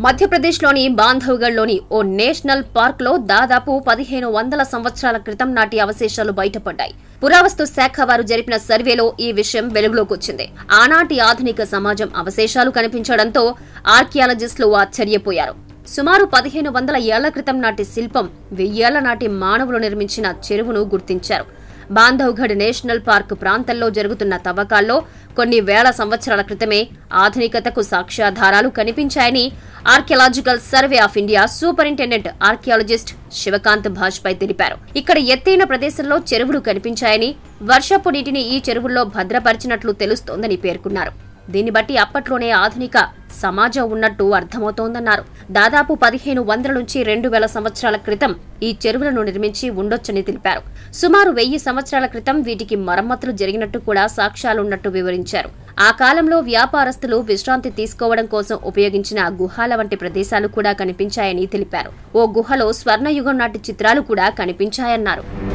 మధ్యప్రదేశ్లోని బాంధవ్గఢ్లోని ఓ నేషనల్ పార్క్లో దాదాపు పదిహేను వందల సంవత్సరాల క్రితం నాటి అవశేషాలు బయటపడ్డాయి పురావస్తు శాఖ వారు జరిపిన సర్వేలో ఈ విషయం వెలుగులోకొచ్చింది ఆనాటి ఆధునిక సమాజం అవశేషాలు కనిపించడంతో ఆర్కియాలజిస్టులు ఆశ్చర్యపోయారు సుమారు పదిహేను వందల ఏళ్ల క్రితం నాటి శిల్పం వెయ్యేళ్ల నాటి మానవులు నిర్మించిన చెరువును గుర్తించారు బాంధవ్గఢ్ నేషనల్ పార్క్ ప్రాంతంలో జరుగుతున్న తవ్వకాల్లో కొన్ని వేల సంవత్సరాల క్రితమే ఆధునికతకు సాక్ష్యాధారాలు కనిపించాయని archaeological survey of India superintendent archaeologist Shivakant Bajpai తెలిపారు ఇక్కడ ఎత్తైన ప్రదేశంలో చెరువులు కనిపించాయని వర్షపు నీటిని ఈ చెరువుల్లో భద్రపరిచినట్లు తెలుస్తోందని పేర్కొన్నారు దీన్ని బట్టి అప్పట్లోనే ఆధునిక సమాజం ఉన్నట్టు అర్థమవుతోందన్నారు దాదాపు పదిహేను వందల నుంచి రెండు వేల సంవత్సరాల క్రితం ఈ చెరువులను నిర్మించి ఉండొచ్చని తెలిపారు సుమారు వెయ్యి సంవత్సరాల క్రితం వీటికి మరమ్మతులు జరిగినట్టు కూడా సాక్ష్యాలున్నట్టు వివరించారు ఆ కాలంలో వ్యాపారస్తులు విశ్రాంతి తీసుకోవడం కోసం ఉపయోగించిన గుహాల వంటి ప్రదేశాలు కూడా కనిపించాయని తెలిపారు ఓ గుహలో స్వర్ణయుగం నాటి చిత్రాలు కూడా కనిపించాయన్నారు